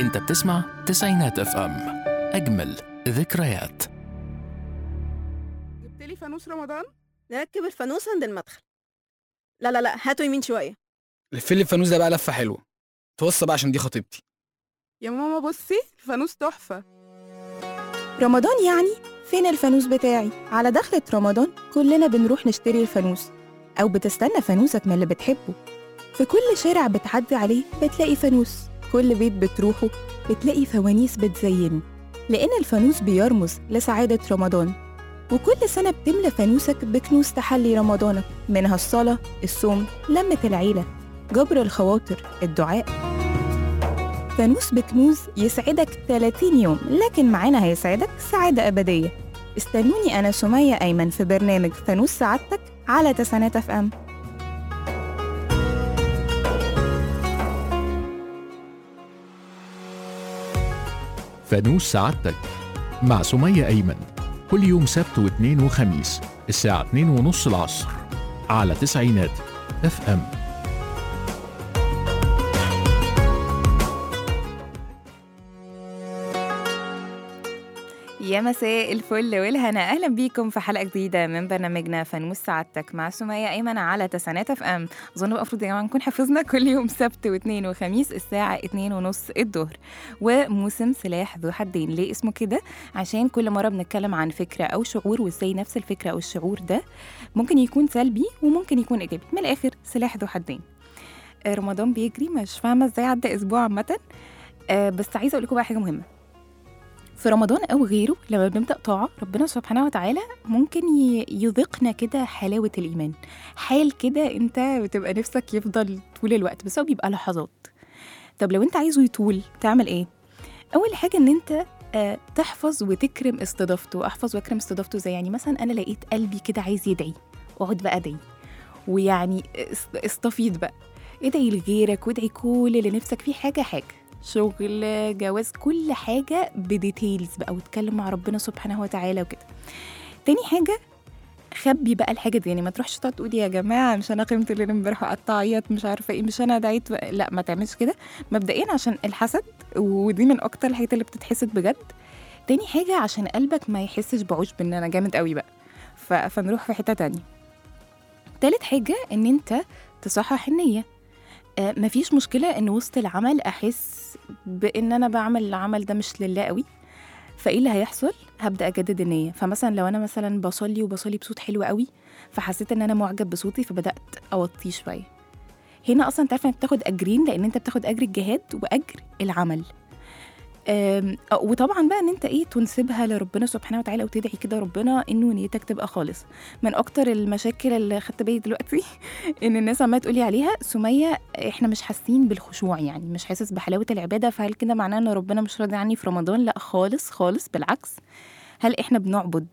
انت بتسمع تسعينات اف ام اجمل ذكريات جبت لي فانوس رمضان نركب الفانوس عند المدخل لا لا لا هاتوا يمين شويه لف لي الفانوس ده بقى لفه حلوه توصى بقى عشان دي خطيبتي يا ماما بصي الفانوس تحفه رمضان يعني فين الفانوس بتاعي على دخلة رمضان كلنا بنروح نشتري الفانوس أو بتستنى فانوسك من اللي بتحبه في كل شارع بتعدي عليه بتلاقي فانوس كل بيت بتروحه بتلاقي فوانيس بتزينه لأن الفانوس بيرمز لسعادة رمضان وكل سنة بتملى فانوسك بكنوز تحلي رمضانك منها الصلاة الصوم لمة العيلة جبر الخواطر الدعاء فانوس بكنوز يسعدك 30 يوم لكن معانا هيسعدك سعادة أبدية استنوني أنا سمية أيمن في برنامج فانوس سعادتك على تسعينات اف ام فانوس سعادتك مع سمية أيمن كل يوم سبت واثنين وخميس الساعة 2 ونص العصر على تسعينات اف ام يا مساء الفل والهنا اهلا بيكم في حلقه جديده من برنامجنا فانوس سعادتك مع سمية ايمن على تسعينات اف ام اظن بقى المفروض يا جماعه نكون حفظنا كل يوم سبت واثنين وخميس الساعه اتنين ونص الظهر وموسم سلاح ذو حدين ليه اسمه كده عشان كل مره بنتكلم عن فكره او شعور وازاي نفس الفكره او الشعور ده ممكن يكون سلبي وممكن يكون ايجابي من الاخر سلاح ذو حدين آه، رمضان بيجري مش فاهمه ازاي عدى اسبوع عامه آه، بس عايزه اقول لكم بقى حاجه مهمه في رمضان او غيره لما بنبدا طاعه ربنا سبحانه وتعالى ممكن ي- يذيقنا كده حلاوه الايمان حال كده انت بتبقى نفسك يفضل طول الوقت بس هو بيبقى لحظات طب لو انت عايزه يطول تعمل ايه اول حاجه ان انت آه، تحفظ وتكرم استضافته احفظ واكرم استضافته زي يعني مثلا انا لقيت قلبي كده عايز يدعي اقعد بقى ادعي ويعني است- استفيض بقى ادعي لغيرك وادعي كل اللي نفسك فيه حاجه حاجه شغل جواز كل حاجة بديتيلز بقى واتكلم مع ربنا سبحانه وتعالى وكده تاني حاجة خبي بقى الحاجة دي يعني ما تروحش تقعد تقولي يا جماعة مش أنا قيمة الليل امبارح وقعدت أعيط مش عارفة إيه مش أنا دعيت بقى. لا ما تعملش كده مبدئيا عشان الحسد ودي من أكتر الحاجات اللي بتتحسد بجد تاني حاجة عشان قلبك ما يحسش بعشب إن أنا جامد قوي بقى ف... فنروح في حتة تانية تالت حاجة إن أنت تصحح النية آه، مفيش مشكلة إن وسط العمل أحس بإن أنا بعمل العمل ده مش لله قوي فإيه اللي هيحصل؟ هبدأ أجدد النية فمثلا لو أنا مثلا بصلي وبصلي بصوت حلو قوي فحسيت إن أنا معجب بصوتي فبدأت أوطيه شوية هنا أصلا تعرف إنك بتاخد أجرين لأن أنت بتاخد أجر الجهاد وأجر العمل أم، أه، وطبعا بقى ان انت ايه تنسبها لربنا سبحانه وتعالى وتدعي كده ربنا انه نيتك تبقى خالص من اكتر المشاكل اللي خدت بالي دلوقتي ان الناس عماله تقولي عليها سميه احنا مش حاسين بالخشوع يعني مش حاسس بحلاوه العباده فهل كده معناه ان ربنا مش راضي عني في رمضان لا خالص خالص بالعكس هل احنا بنعبد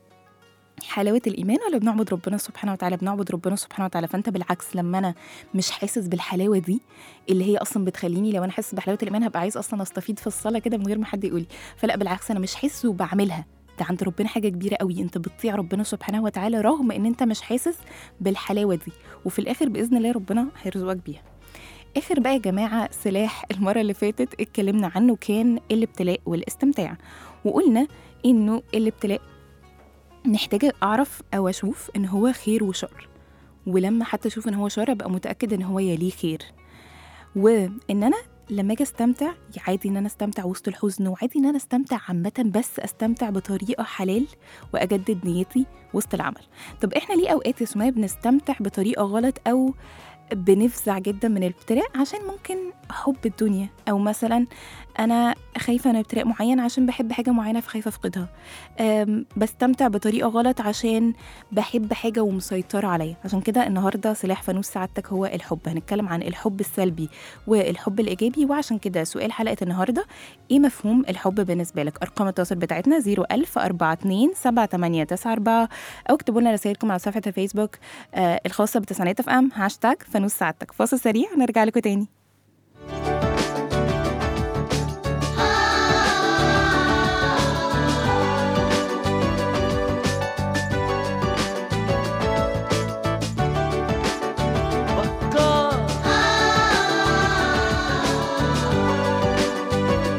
حلاوة الإيمان ولا بنعبد ربنا سبحانه وتعالى بنعبد ربنا سبحانه وتعالى فأنت بالعكس لما أنا مش حاسس بالحلاوة دي اللي هي أصلا بتخليني لو أنا حاسس بحلاوة الإيمان هبقى عايز أصلا أستفيد في الصلاة كده من غير ما حد يقولي فلا بالعكس أنا مش حاسس وبعملها ده عند ربنا حاجة كبيرة قوي انت بتطيع ربنا سبحانه وتعالى رغم ان انت مش حاسس بالحلاوة دي وفي الآخر بإذن الله ربنا هيرزقك بيها آخر بقى يا جماعة سلاح المرة اللي فاتت اتكلمنا عنه كان الابتلاء والاستمتاع وقلنا إنه الابتلاء محتاجة أعرف أو أشوف إن هو خير وشر ولما حتى أشوف إن هو شر أبقى متأكد إن هو يليه خير وإن أنا لما أجي أستمتع عادي إن أنا أستمتع وسط الحزن وعادي إن أنا أستمتع عامة بس أستمتع بطريقة حلال وأجدد نيتي وسط العمل طب إحنا ليه أوقات يا سمية بنستمتع بطريقة غلط أو بنفزع جدا من الابتلاء عشان ممكن حب الدنيا او مثلا انا خايفه من ابتلاء معين عشان بحب حاجه معينه فخايفه افقدها أم، بستمتع بطريقه غلط عشان بحب حاجه ومسيطره عليا عشان كده النهارده سلاح فانوس سعادتك هو الحب هنتكلم عن الحب السلبي والحب الايجابي وعشان كده سؤال حلقه النهارده ايه مفهوم الحب بالنسبه لك ارقام التواصل بتاعتنا 01000 42 7894 او اكتبوا لنا رسائلكم على صفحه الفيسبوك آه الخاصه بتسعينات اف ام هاشتاج فانوس سعادتك فاصل سريع ونرجع لكم تاني بكار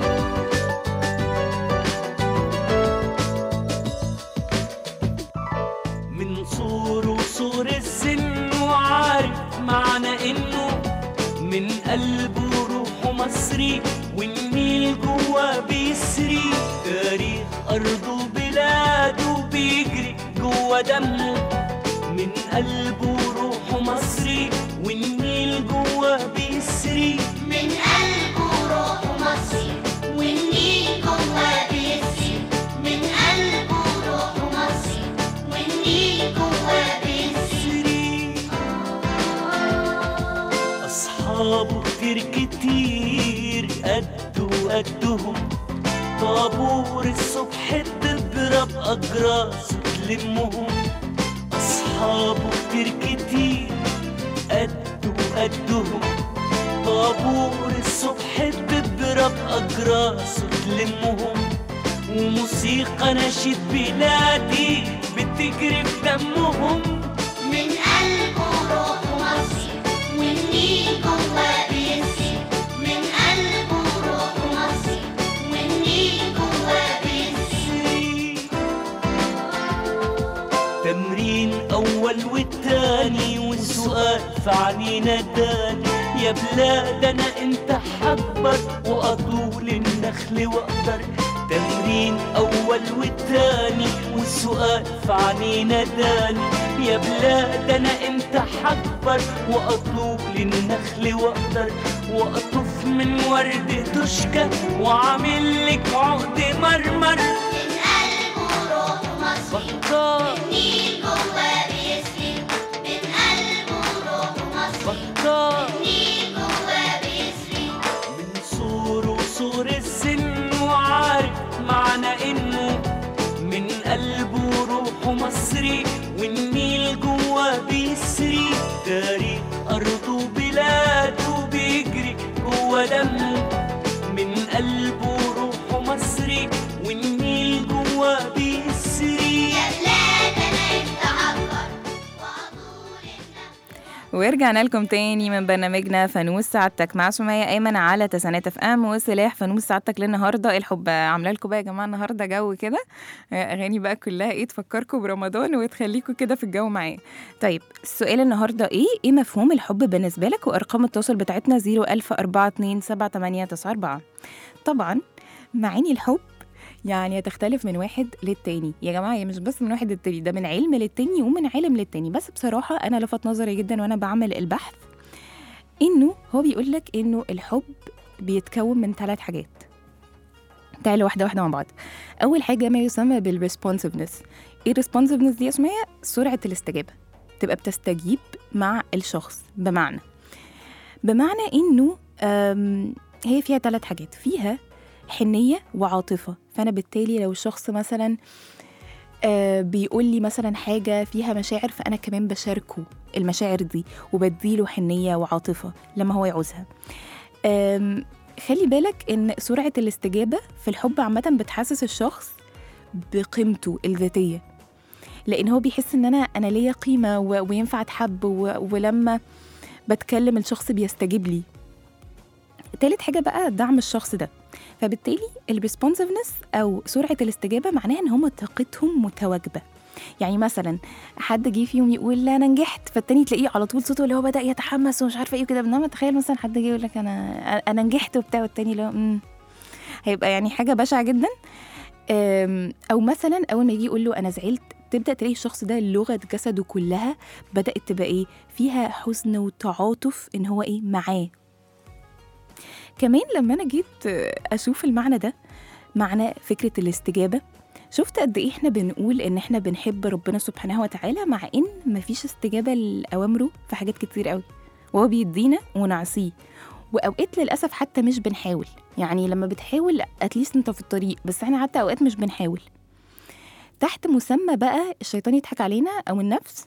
من قلبه روحه مصري والنيل جوا بيسري تاريخ أرضه بلاده بيجري جوا دمه من قلبه روحه مصري والنيل جوا بيسري من قلبه روح مصري والنيل جوا بيسري من قلبه روح مصري والنيل جوا بيسري أصحابه كتير كتير قده قدهم طابور الصبح تضرب أجراس تلمهم أصحابه كتير كتير قده قدهم طابور الصبح تضرب أجراس تلمهم وموسيقى نشيد بلادي بتجري في دمهم من قلبه روح مصري والنيل جوا بيسري من قلبه روح مصري والنيل جوا بيسري تمرين أول والتاني والسؤال في عنينا داني يا بلاد أنا أنت حكبر وأطول النخل وأقدر تمرين أول والتاني والسؤال في عنينا داني يا بلاد أنا أنت حكبر وأطول النخل وأقدر وأطف من ورد تشكى وعامل لك عقد مرمر من قلبه روح مصري بطال والنيل جوا بيسري من قلبه روح مصري بطال والنيل جوا بيسري من صور وصور السن وعارف معنى انه من قلبه روحه مصري والنيل جوا بيسري تاريخ ارضه بلاده بيجري جوا دمه من قلبه روحه مصري والنيل جوا بيسري يا بلاد انا انت عبر وأدور النفس ورجعنا لكم تاني من برنامجنا فانوس سعادتك مع سمية أيمن على تسعينات اف ام وسلاح فانوس سعادتك للنهارده الحب عامله لكم بقى يا جماعه النهارده جو كده اغاني بقى كلها ايه تفكركم برمضان وتخليكم كده في الجو معايا طيب السؤال النهارده ايه ايه مفهوم الحب بالنسبه لك وارقام التواصل بتاعتنا 010427894 طبعا معاني الحب يعني هتختلف من واحد للتاني يا جماعه هي مش بس من واحد للتاني ده من علم للتاني ومن عالم للتاني بس بصراحه انا لفت نظري جدا وانا بعمل البحث انه هو بيقول لك انه الحب بيتكون من ثلاث حاجات تعالوا واحده واحده مع بعض اول حاجه ما يسمى بالريسبونسفنس ايه الريسبونسفنس دي يا سمية سرعه الاستجابه تبقى بتستجيب مع الشخص بمعنى بمعنى انه أم، هي فيها ثلاث حاجات فيها حنيه وعاطفه فانا بالتالي لو الشخص مثلا آه، بيقول لي مثلا حاجه فيها مشاعر فانا كمان بشاركه المشاعر دي وبديله حنيه وعاطفه لما هو يعوزها آم، خلي بالك ان سرعه الاستجابه في الحب عامه بتحسس الشخص بقيمته الذاتيه لان هو بيحس ان انا انا ليا قيمه و- وينفع اتحب و- ولما بتكلم الشخص بيستجيب لي تالت حاجه بقى دعم الشخص ده فبالتالي الريسبونسفنس او سرعه الاستجابه معناها ان هم طاقتهم متواجبه يعني مثلا حد جه فيهم يقول لا انا نجحت فالتاني تلاقيه على طول صوته اللي هو بدا يتحمس ومش عارفه ايه وكده انما تخيل مثلا حد جه يقول لك انا انا نجحت وبتاع والتاني اللي هو "مم". هيبقى يعني حاجه بشعه جدا أم، او مثلا اول ما يجي يقول له انا زعلت تبدا تلاقي الشخص ده لغه جسده كلها بدات تبقى ايه فيها حزن وتعاطف ان هو ايه معاه كمان لما انا جيت آه، اشوف المعنى ده معنى فكره الاستجابه شفت قد ايه احنا بنقول ان احنا بنحب ربنا سبحانه وتعالى مع ان مفيش استجابه لاوامره في حاجات كتير قوي وهو بيدينا ونعصيه واوقات للاسف حتى مش بنحاول يعني لما بتحاول اتليست انت في الطريق بس احنا حتى اوقات مش بنحاول تحت مسمى بقى الشيطان يضحك علينا او النفس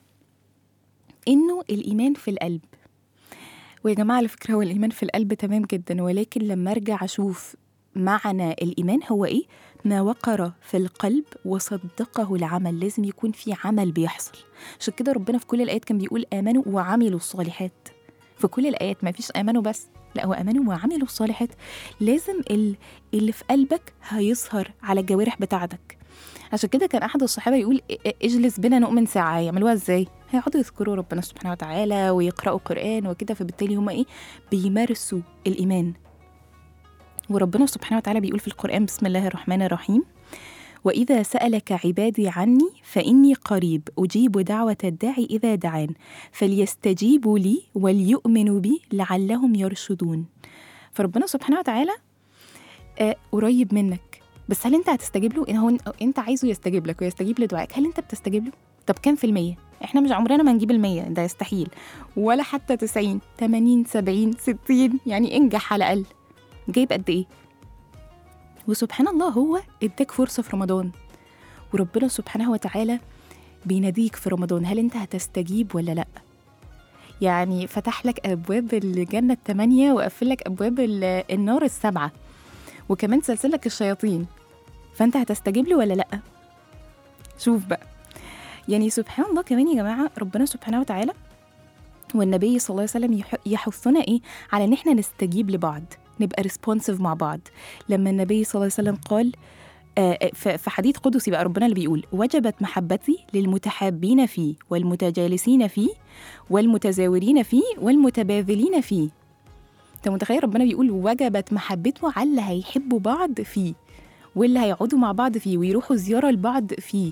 انه الايمان في القلب ويا جماعه على فكره هو الايمان في القلب تمام جدا ولكن لما ارجع اشوف معنى الايمان هو ايه ما وقر في القلب وصدقه العمل لازم يكون في عمل بيحصل عشان كده ربنا في كل الايات كان بيقول امنوا وعملوا الصالحات في كل الايات ما فيش امنوا بس لا هو امنوا وعملوا الصالحات لازم ال- اللي في قلبك هيظهر على الجوارح بتاعتك عشان كده كان احد الصحابه يقول "ا- ا- اجلس بنا نؤمن ساعه يعملوها ازاي هيقعدوا يذكروا ربنا سبحانه وتعالى ويقراوا قران وكده فبالتالي هم ايه بيمارسوا الايمان وربنا سبحانه وتعالى بيقول في القران بسم الله الرحمن الرحيم واذا سالك عبادي عني فاني قريب اجيب دعوه الداعي اذا دعان فليستجيبوا لي وليؤمنوا بي لعلهم يرشدون فربنا سبحانه وتعالى آه قريب منك بس هل انت هتستجيب له ان هو انت عايزه يستجيب لك ويستجيب لدعائك هل انت بتستجيب له طب كام في المية احنا مش عمرنا ما نجيب المية ده يستحيل ولا حتى 90 80 70 60 يعني انجح على الاقل جايب قد ايه وسبحان الله هو اداك فرصة في رمضان وربنا سبحانه وتعالى بيناديك في رمضان هل انت هتستجيب ولا لا يعني فتح لك ابواب الجنه الثمانيه وقفل لك ابواب ال- النار السبعه وكمان سلسل لك الشياطين فانت هتستجيب له ولا لا شوف بقى يعني سبحان الله كمان يا جماعه ربنا سبحانه وتعالى والنبي صلى الله عليه وسلم يح- يحثنا ايه على ان احنا نستجيب لبعض نبقى ريسبونسيف مع بعض لما النبي صلى الله عليه وسلم قال آه، آه، ف- في حديث قدسي بقى ربنا اللي بيقول وجبت محبتي للمتحابين فيه والمتجالسين فيه والمتزاورين فيه والمتباذلين فيه انت متخيل ربنا بيقول وجبت محبته على اللي هيحبوا بعض فيه واللي هيقعدوا مع بعض فيه ويروحوا زيارة لبعض فيه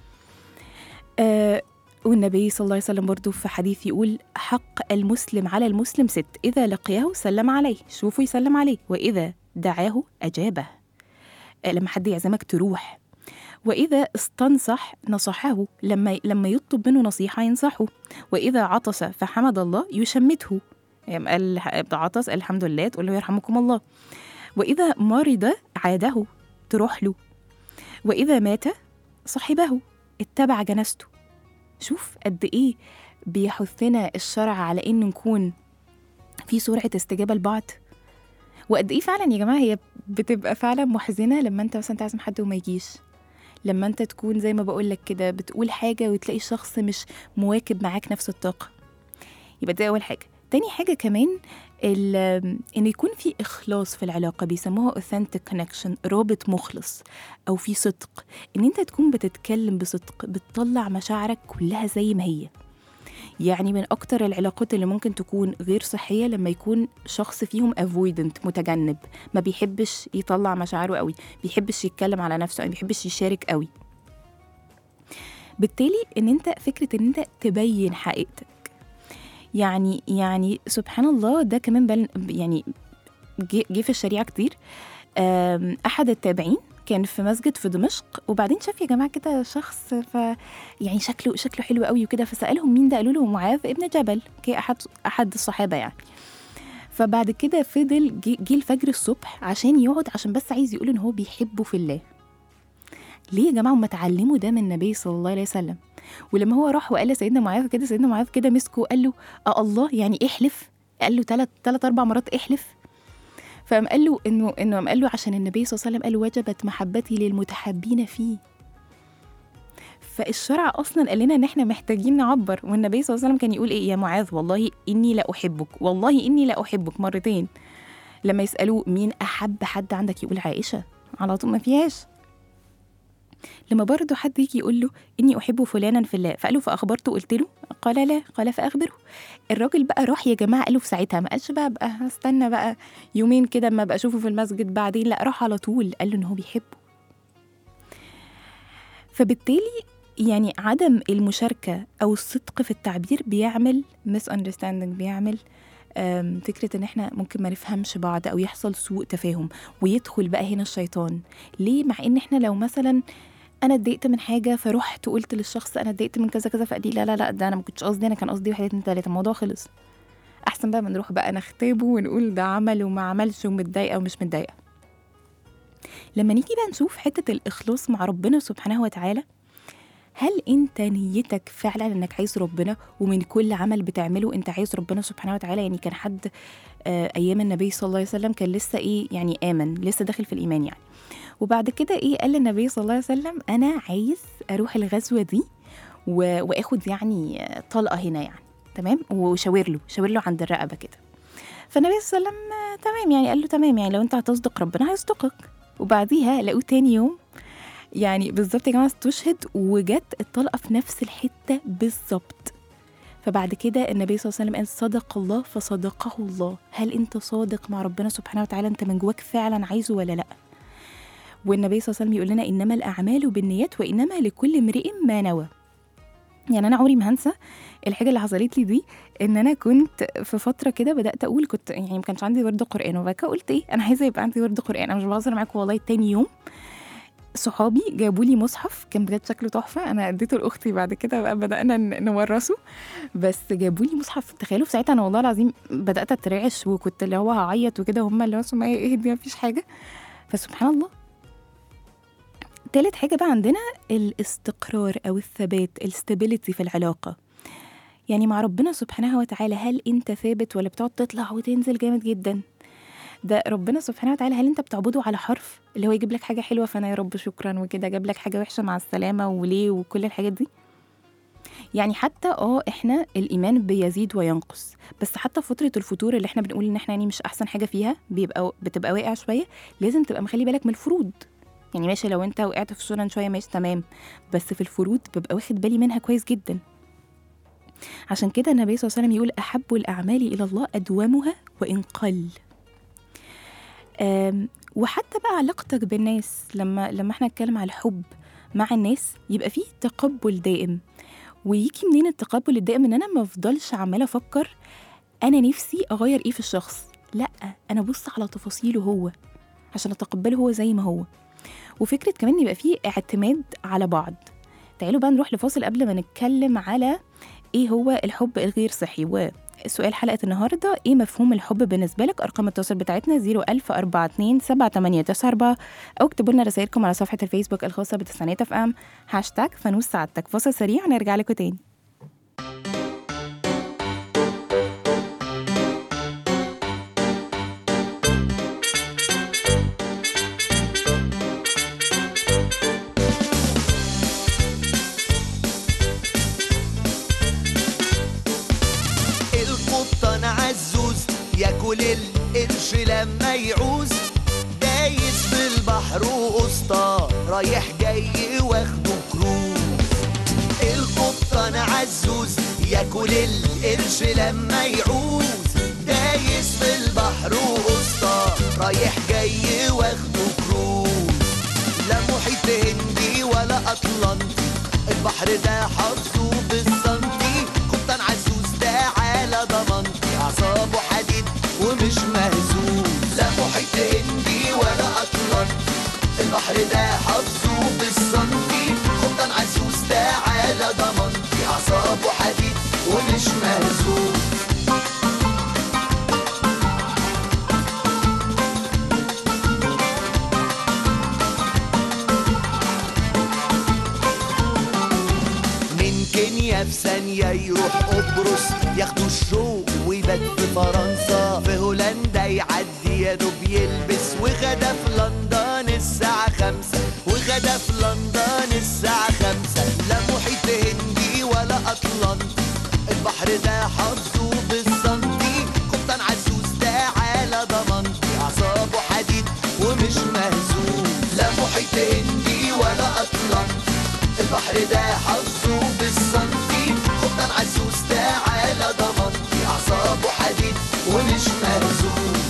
آه والنبي صلى الله عليه وسلم برضو في حديث يقول حق المسلم على المسلم ست إذا لقيه سلم عليه شوفوا يسلم عليه وإذا دعاه أجابه آه لما حد يعزمك تروح وإذا استنصح نصحه لما لما يطلب منه نصيحة ينصحه وإذا عطس فحمد الله يشمته يعني قال عطس قال الحمد لله تقول له يرحمكم الله وإذا مرض عاده تروح له وإذا مات صحبه اتبع جنازته شوف قد إيه بيحثنا الشرع على إن نكون في سرعة استجابة لبعض وقد إيه فعلا يا جماعة هي بتبقى فعلا محزنة لما أنت مثلا تعزم حد وما يجيش لما أنت تكون زي ما بقول لك كده بتقول حاجة وتلاقي شخص مش مواكب معاك نفس الطاقة يبقى دي أول حاجة تاني حاجة كمان ال- إن يكون في إخلاص في العلاقة بيسموها authentic connection رابط مخلص أو في صدق إن أنت تكون بتتكلم بصدق بتطلع مشاعرك كلها زي ما هي يعني من أكتر العلاقات اللي ممكن تكون غير صحية لما يكون شخص فيهم avoidant متجنب ما بيحبش يطلع مشاعره قوي بيحبش يتكلم على نفسه ما بيحبش يشارك قوي بالتالي ان انت فكره ان انت تبين حقيقتك يعني يعني سبحان الله ده كمان بل يعني جه جه في الشريعه كتير آم، احد التابعين كان في مسجد في دمشق وبعدين شاف يا جماعه كده شخص ف يعني شكله شكله حلو قوي وكده فسالهم مين ده قالوا له معاذ ابن جبل كي احد احد الصحابه يعني فبعد كده فضل جه جه الفجر الصبح عشان يقعد عشان بس عايز يقول ان هو بيحبه في الله ليه يا جماعه هم اتعلموا ده من النبي صلى الله عليه وسلم ولما هو راح وقال لسيدنا معاذ كده سيدنا معاذ كده مسكه وقال له اه الله يعني احلف قال له ثلاث ثلاث اربع مرات احلف فقام قال له انه انه قام قال له عشان النبي صلى الله عليه وسلم قال وجبت محبتي للمتحبين فيه فالشرع اصلا قال لنا ان احنا محتاجين نعبر والنبي صلى الله عليه وسلم كان يقول ايه يا معاذ والله اني لا احبك والله اني لا احبك مرتين لما يسالوه مين احب حد عندك يقول عائشه على طول ما فيهاش لما برضه حد يجي يقول له اني احب فلانا في الله فقال له فاخبرته قلت له قال لا قال فاخبره الراجل بقى راح يا جماعه قال له في ساعتها ما قالش بقى بقى هستنى بقى يومين كده اما ابقى اشوفه في المسجد بعدين لا راح على طول قال له ان هو بيحبه فبالتالي يعني عدم المشاركة أو الصدق في التعبير بيعمل مس understanding بيعمل آم، فكرة إن إحنا ممكن ما نفهمش بعض أو يحصل سوء تفاهم ويدخل بقى هنا الشيطان ليه؟ مع إن إحنا لو مثلا أنا اتضايقت من حاجة فرحت وقلت للشخص أنا اتضايقت من كذا كذا فقال لي لا لا لا ده أنا ما كنتش قصدي أنا كان قصدي واحد اتنين تلاتة الموضوع خلص أحسن بقى ما نروح بقى نختابه ونقول ده عمل وما عملش ومتضايقة ومش متضايقة لما نيجي بقى نشوف حتة الإخلاص مع ربنا سبحانه وتعالى هل انت نيتك فعلا انك عايز ربنا ومن كل عمل بتعمله انت عايز ربنا سبحانه وتعالى يعني كان حد آه، ايام النبي صلى الله عليه وسلم كان لسه ايه يعني امن لسه داخل في الايمان يعني وبعد كده ايه قال النبي صلى الله عليه وسلم انا عايز اروح الغزوه دي و... واخد يعني آه، طلقه هنا يعني تمام وشاور له شاور له عند الرقبه كده فالنبي صلى الله عليه وسلم آه، تمام يعني قال له تمام يعني لو انت هتصدق ربنا هيصدقك وبعديها لقوه تاني يوم يعني بالظبط يا جماعه استشهد وجت الطلقه في نفس الحته بالظبط فبعد كده النبي صلى الله عليه وسلم قال صدق الله فصدقه الله هل انت صادق مع ربنا سبحانه وتعالى انت من جواك فعلا عايزه ولا لا والنبي صلى الله عليه وسلم يقول لنا انما الاعمال بالنيات وانما لكل امرئ ما نوى يعني انا عمري ما هنسى الحاجه اللي حصلت لي دي ان انا كنت في فتره كده بدات اقول كنت يعني ما كانش عندي ورد قران وبعد كده قلت ايه انا عايزه يبقى عندي ورد قران انا مش بهزر معاكم والله تاني يوم صحابي جابوا لي مصحف كان بجد شكله تحفه انا اديته لاختي بعد كده بقى بدانا ن- نورثه بس جابوا لي مصحف تخيلوا في ساعتها انا والله العظيم بدات اترعش وكنت اللي هو هعيط وكده هم اللي هو سمعي ايه دي مفيش حاجه فسبحان الله تالت حاجه بقى عندنا الاستقرار او الثبات الاستابيليتي في العلاقه يعني مع ربنا سبحانه وتعالى هل انت ثابت ولا بتقعد تطلع وتنزل جامد جدا ده ربنا سبحانه وتعالى هل انت بتعبده على حرف اللي هو يجيب لك حاجه حلوه فانا يا رب شكرا وكده جاب لك حاجه وحشه مع السلامه وليه وكل الحاجات دي يعني حتى اه احنا الايمان بيزيد وينقص بس حتى فتره الفتور اللي احنا بنقول ان احنا يعني مش احسن حاجه فيها بيبقى بتبقى واقع شويه لازم تبقى مخلي بالك من الفروض يعني ماشي لو انت وقعت في سنن شويه ماشي تمام بس في الفروض ببقى واخد بالي منها كويس جدا عشان كده النبي صلى الله عليه وسلم يقول احب الاعمال الى الله ادومها وان قل أم، وحتى بقى علاقتك بالناس لما لما احنا نتكلم على الحب مع الناس يبقى فيه تقبل دائم ويجي منين التقبل الدائم ان انا ما افضلش عماله افكر انا نفسي اغير ايه في الشخص لا انا ابص على تفاصيله هو عشان اتقبله هو زي ما هو وفكره كمان يبقى فيه اعتماد على بعض تعالوا بقى نروح لفاصل قبل ما نتكلم على ايه هو الحب الغير صحي وسؤال حلقة النهاردة ايه مفهوم الحب بالنسبة لك ارقام التواصل بتاعتنا 01042 7894 او اكتبوا لنا رسائلكم على صفحة الفيسبوك الخاصة بتسعينات اف ام هاشتاج فانوس سعادتك فاصل سريع ونرجع لكم تاني القطن عزوز ياكل القرش لما يعوز دايس في البحر وقسطى رايح جاي واخده كروز القطن عزوز ياكل القرش لما يعوز دايس في البحر وقسطى رايح جاي واخده كروز لا محيط هندي ولا اطلنطي البحر ده حظه بالسنتي قبطان عزوز ده على ضمانتي اعصابه حديد ومش مهزوز لا محيط هندي ولا اطلنطي البحر ده حظه بالسنتي قبطان عزوز ده على ضمانتي اعصابه حديد ومش مهزوز من كينيا في ثانية يروح قبرص ياخدوا الشوق ويبات في فرنسا في هولندا يعدي يا دوب يلبس وغدا في لندن الساعة خمسة وغدا في لندن الساعة خمسة لا محيط هندي ولا أطلنطي البحر ده حظه بالسنتي قبطان عزوز ده على ضمانتي أعصابه حديد ومش مهزوز لا محيط هندي ولا أطلنطي البحر ده حظه بالسنتي قبطان عزوز ده على ضمانتي أعصابه حديد ومش مهزوز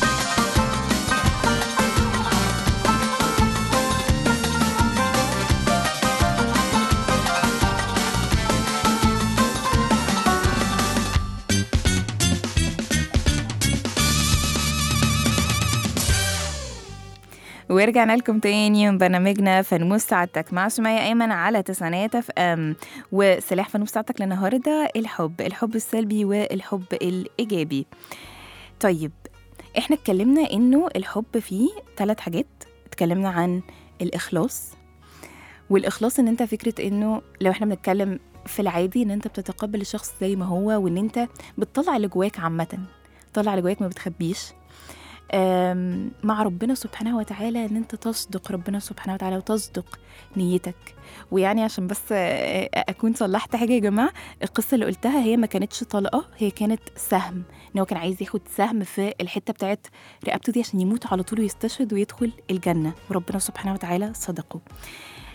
ورجعنا لكم تاني من برنامجنا فانوس سعادتك مع سمية أيمن على تسعينات اف ام وسلاح فانوس سعادتك للنهاردة الحب الحب السلبي والحب الإيجابي طيب احنا اتكلمنا انه الحب فيه ثلاث حاجات اتكلمنا عن الإخلاص والإخلاص ان انت فكرة انه لو احنا بنتكلم في العادي ان انت بتتقبل الشخص زي ما هو وان انت بتطلع اللي جواك عامة تطلع اللي جواك ما بتخبيش آم، مع ربنا سبحانه وتعالى ان انت تصدق ربنا سبحانه وتعالى وتصدق نيتك ويعني عشان بس آه، اكون صلحت حاجه يا جماعه القصه اللي قلتها هي ما كانتش طلقه هي كانت سهم ان هو كان عايز ياخد سهم في الحته بتاعت رقبته دي عشان يموت على طول ويستشهد ويدخل الجنه وربنا سبحانه وتعالى صدقه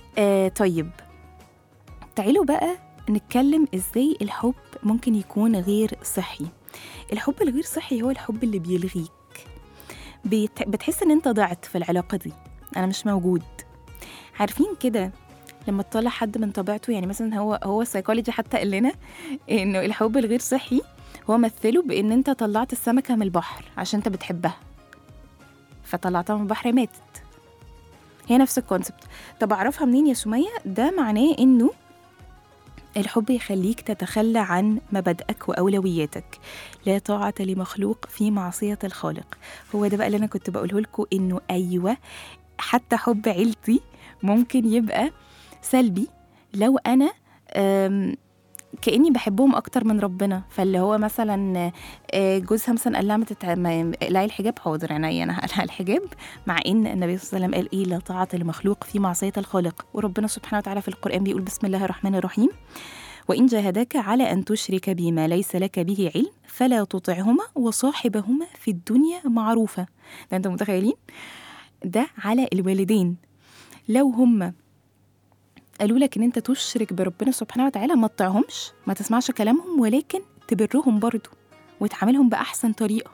آه طيب تعالوا بقى نتكلم ازاي الحب ممكن يكون غير صحي الحب الغير صحي هو الحب اللي بيلغيك بيت... بتحس ان انت ضعت في العلاقه دي انا مش موجود عارفين كده لما تطلع حد من طبيعته يعني مثلا هو هو السايكولوجي حتى قال لنا انه الحب الغير صحي هو مثله بان انت طلعت السمكه من البحر عشان انت بتحبها فطلعتها من البحر ماتت هي نفس الكونسبت طب اعرفها منين يا سميه ده معناه انه الحب يخليك تتخلى عن مبادئك واولوياتك لا طاعه لمخلوق في معصيه الخالق هو ده بقى اللي انا كنت بقوله لكم انه ايوه حتى حب عيلتي ممكن يبقى سلبي لو انا أم، كاني بحبهم اكتر من ربنا فاللي هو مثلا آه، جوزها مثلا قال لها ما تتع- ما- اقلعي الحجاب حاضر عينيا انا هقلع الحجاب مع ان النبي صلى الله عليه وسلم قال ايه لا طاعه لمخلوق في معصيه الخالق وربنا سبحانه وتعالى في القران بيقول بسم الله الرحمن الرحيم وإن جاهداك على أن تشرك بي ما ليس لك به علم فلا تطعهما وصاحبهما في الدنيا معروفة ده أنتم متخيلين؟ ده على الوالدين لو هم قالوا لك ان انت تشرك بربنا سبحانه وتعالى ما تطيعهمش ما تسمعش كلامهم ولكن تبرهم برضو وتعاملهم بأحسن طريقة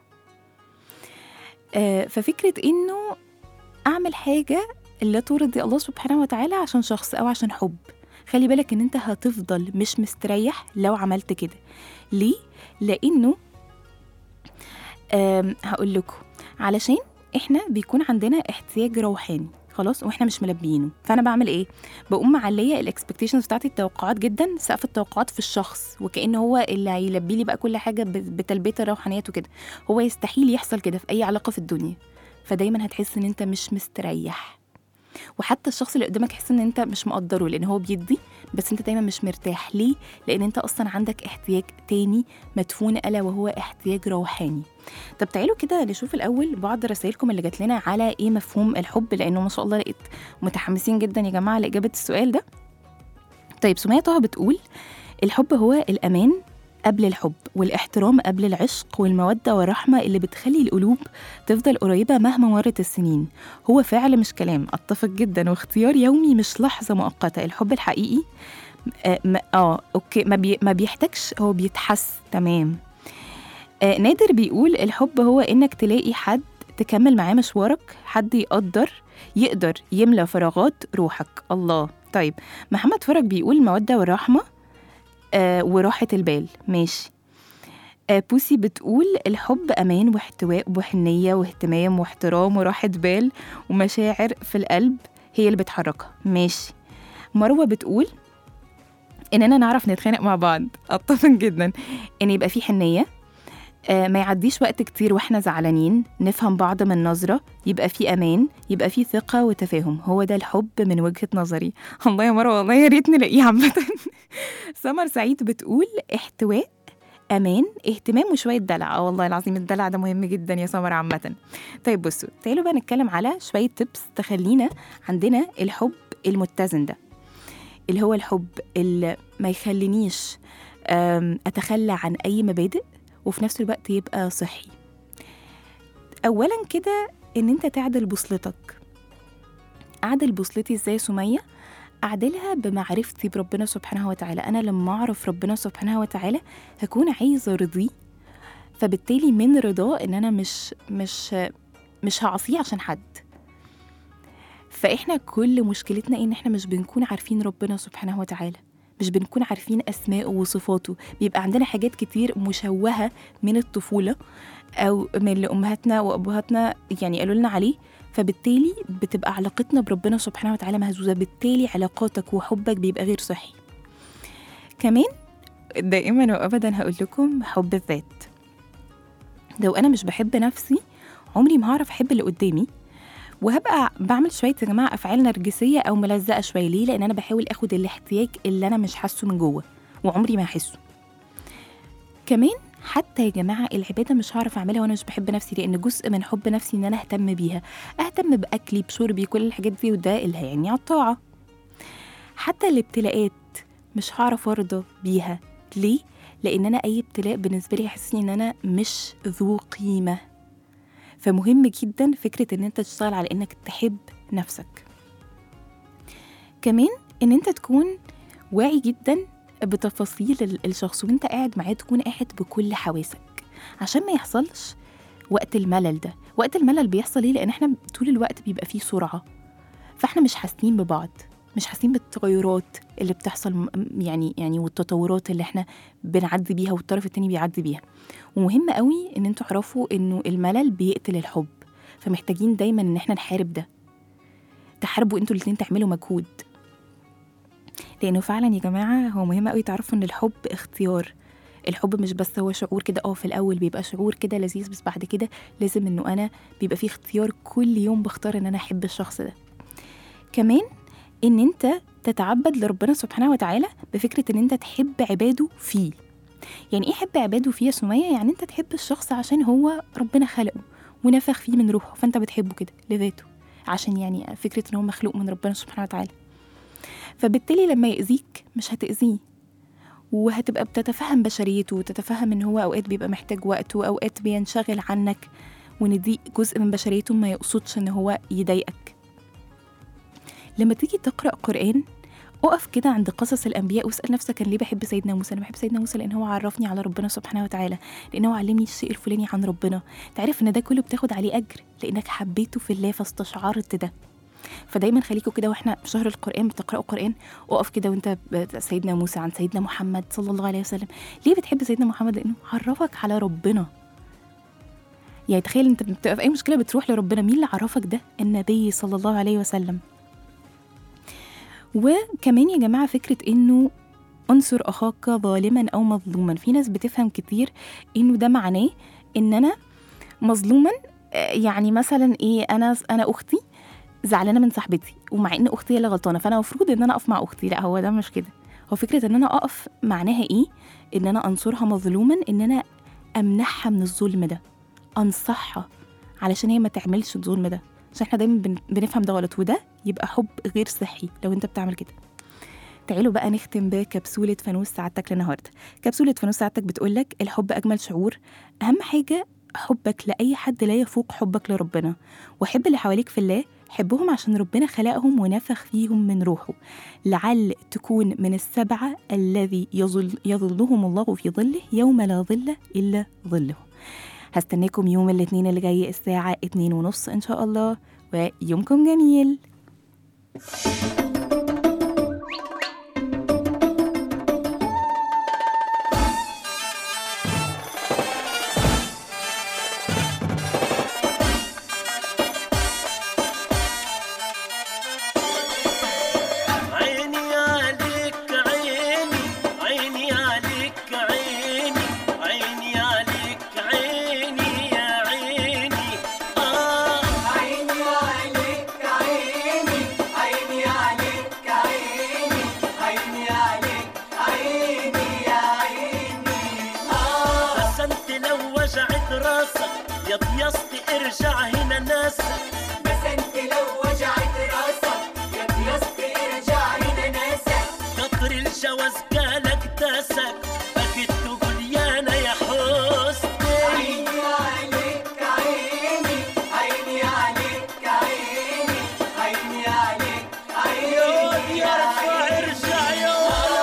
آه ففكرة انه اعمل حاجة لا ترضي الله سبحانه وتعالى عشان شخص او عشان حب خلي بالك ان انت هتفضل مش مستريح لو عملت كده ليه لانه آم، هقول لكم علشان احنا بيكون عندنا احتياج روحاني خلاص واحنا مش ملبيينه فانا بعمل ايه بقوم معليه الاكسبكتيشنز بتاعتي التوقعات جدا سقف التوقعات في الشخص وكأن هو اللي هيلبي لي بقى كل حاجه ب- بتلبيه الروحانيات وكده هو يستحيل يحصل كده في اي علاقه في الدنيا فدايما هتحس ان انت مش مستريح وحتى الشخص اللي قدامك يحس ان انت مش مقدره لان هو بيدي بس انت دايما مش مرتاح ليه لان انت اصلا عندك احتياج تاني مدفون الا وهو احتياج روحاني طب تعالوا كده نشوف الاول بعض رسائلكم اللي جات لنا على ايه مفهوم الحب لانه ما شاء الله لقيت متحمسين جدا يا جماعه لاجابه السؤال ده طيب سمية طه بتقول الحب هو الامان قبل الحب والاحترام قبل العشق والمودة والرحمة اللي بتخلي القلوب تفضل قريبة مهما مرت السنين هو فعل مش كلام اتفق جدا واختيار يومي مش لحظة مؤقتة الحب الحقيقي اه, ما- آه اوكي ما, بي ما بيحتاجش هو بيتحس تمام آه نادر بيقول الحب هو انك تلاقي حد تكمل معاه مشوارك حد يقدر يقدر يملى فراغات روحك الله طيب محمد فرج بيقول المودة والرحمة آه وراحة البال ماشي آه بوسي بتقول الحب أمان واحتواء وحنية واهتمام واحترام وراحة بال ومشاعر في القلب هي اللي بتحركها ماشي مروة بتقول إننا نعرف نتخانق مع بعض أتفق جدا إن يبقى في حنية آه، ما يعديش وقت كتير واحنا زعلانين نفهم بعض من نظرة يبقى في أمان يبقى في ثقة وتفاهم هو ده الحب من وجهة نظري الله يا مروة والله يا ريت نلاقيه عامة سمر سعيد بتقول احتواء أمان اهتمام وشوية دلع اه والله العظيم الدلع ده مهم جدا يا سمر عامة طيب بصوا تعالوا بقى نتكلم على شوية تبس تخلينا عندنا الحب المتزن ده اللي هو الحب اللي ما يخلينيش أم، أتخلى عن أي مبادئ وفي نفس الوقت يبقى صحي اولا كده ان انت تعدل بوصلتك اعدل بوصلتي ازاي يا سميه اعدلها بمعرفتي بربنا سبحانه وتعالى انا لما اعرف ربنا سبحانه وتعالى هكون عايزه ارضيه فبالتالي من رضاه ان انا مش مش مش هعصيه عشان حد فاحنا كل مشكلتنا ان احنا مش بنكون عارفين ربنا سبحانه وتعالى مش بنكون عارفين اسماءه وصفاته بيبقى عندنا حاجات كتير مشوهه من الطفوله او من اللي امهاتنا وابهاتنا يعني قالوا لنا عليه فبالتالي بتبقى علاقتنا بربنا سبحانه وتعالى مهزوزه بالتالي علاقاتك وحبك بيبقى غير صحي كمان دائما وابدا هقول لكم حب الذات لو انا مش بحب نفسي عمري ما هعرف احب اللي قدامي وهبقى بعمل شويه يا جماعه افعال نرجسيه او ملزقه شويه ليه لان انا بحاول اخد الاحتياج اللي انا مش حاسه من جوه وعمري ما هحسه كمان حتى يا جماعه العباده مش هعرف اعملها وانا مش بحب نفسي لان جزء من حب نفسي ان انا اهتم بيها اهتم باكلي بشربي كل الحاجات دي وده اللي هيعني على الطاعه حتى الابتلاءات مش هعرف ارضى بيها ليه لان انا اي ابتلاء بالنسبه لي يحسسني ان انا مش ذو قيمه فمهم جدا فكره ان انت تشتغل على انك تحب نفسك كمان ان انت تكون واعي جدا بتفاصيل ال- الشخص وانت قاعد معاه تكون قاعد بكل حواسك عشان ما يحصلش وقت الملل ده وقت الملل بيحصل ليه لان احنا طول الوقت بيبقى فيه سرعه فاحنا مش حاسين ببعض مش حاسين بالتغيرات اللي بتحصل م- يعني يعني والتطورات اللي احنا بنعدي بيها والطرف التاني بيعدي بيها ومهم قوي ان انتوا تعرفوا انه الملل بيقتل الحب فمحتاجين دايما ان احنا نحارب ده تحاربوا انتوا الاتنين تعملوا مجهود لانه فعلا يا جماعه هو مهم قوي تعرفوا ان الحب اختيار الحب مش بس هو شعور كده اه في الاول بيبقى شعور كده لذيذ بس بعد كده لازم انه انا بيبقى فيه اختيار كل يوم بختار ان انا احب الشخص ده كمان ان انت تتعبد لربنا سبحانه وتعالى بفكره ان انت تحب عباده فيه يعني ايه حب عباده فيه يا سميه يعني انت تحب الشخص عشان هو ربنا خلقه ونفخ فيه من روحه فانت بتحبه كده لذاته عشان يعني فكره ان هو مخلوق من ربنا سبحانه وتعالى فبالتالي لما يأذيك مش هتأذيه وهتبقى بتتفهم بشريته وتتفهم ان هو اوقات بيبقى محتاج وقت واوقات بينشغل عنك وان دي جزء من بشريته ما يقصدش ان هو يضايقك لما تيجي تقرأ قرآن اقف كده عند قصص الانبياء واسال نفسك انا ليه بحب سيدنا موسى انا بحب سيدنا موسى لان هو عرفني على ربنا سبحانه وتعالى لان هو علمني الشيء الفلاني عن ربنا تعرف ان ده كله بتاخد عليه اجر لانك حبيته في الله فاستشعرت ده فدايما خليكوا كده واحنا في شهر القران بتقراوا قران اقف كده وانت ب- سيدنا موسى عن سيدنا محمد صلى الله عليه وسلم ليه بتحب سيدنا محمد لانه عرفك على ربنا يعني تخيل انت بتبقى في اي مشكله بتروح لربنا مين اللي عرفك ده النبي صلى الله عليه وسلم وكمان يا جماعه فكره انه انصر اخاك ظالما او مظلوما في ناس بتفهم كتير انه ده معناه ان انا مظلوما آه، يعني مثلا ايه انا انا اختي زعلانه من صاحبتي ومع ان اختي هي اللي غلطانه فانا المفروض ان انا اقف مع اختي لا هو ده مش كده هو فكره ان انا اقف معناها ايه ان انا انصرها مظلوما ان انا امنعها من الظلم ده انصحها علشان هي ما تعملش الظلم ده عشان احنا دايما بن- بنفهم ده غلط وده يبقى حب غير صحي لو انت بتعمل كده تعالوا بقى نختم بكبسولة فانوس سعادتك للنهاردة كبسولة فانوس سعادتك بتقولك الحب أجمل شعور أهم حاجة حبك لأي حد لا يفوق حبك لربنا وحب اللي حواليك في الله حبهم عشان ربنا خلقهم ونفخ فيهم من روحه لعل تكون من السبعة الذي يظل يظلهم الله في ظله يوم لا ظل إلا ظله هستناكم يوم الاثنين اللي جاي الساعة اتنين ونص إن شاء الله ويومكم جميل عيني عليك عيني عيني عليك عيني عيني عليك عيني يا عيني آه عيني عليك عيني عيني عليك عيني عيني عليك عيني يا عيني آه بس انت لو وجعت راسك يا بيصت ارجع هنا ناسك بس انت لو وجعت راسك يا بيصت ارجع هنا ناسك قطر الجواز قالك داسك بكت تقول يا انا يا حسني عيني عليك عيني عيني عليك عيني عيني عليك عيني يا ارجع ارجع يا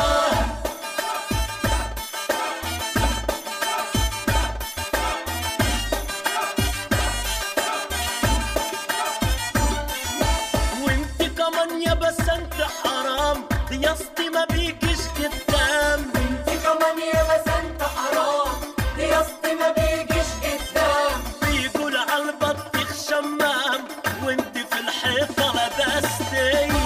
وانت كمان يا بس انت حرام يسطي ما بيجيش قدام انت كمان يا بس انت حرام يسطي ما بيجيش قدام بيقول على البطيخ شمام وانت في الحيطه لبستي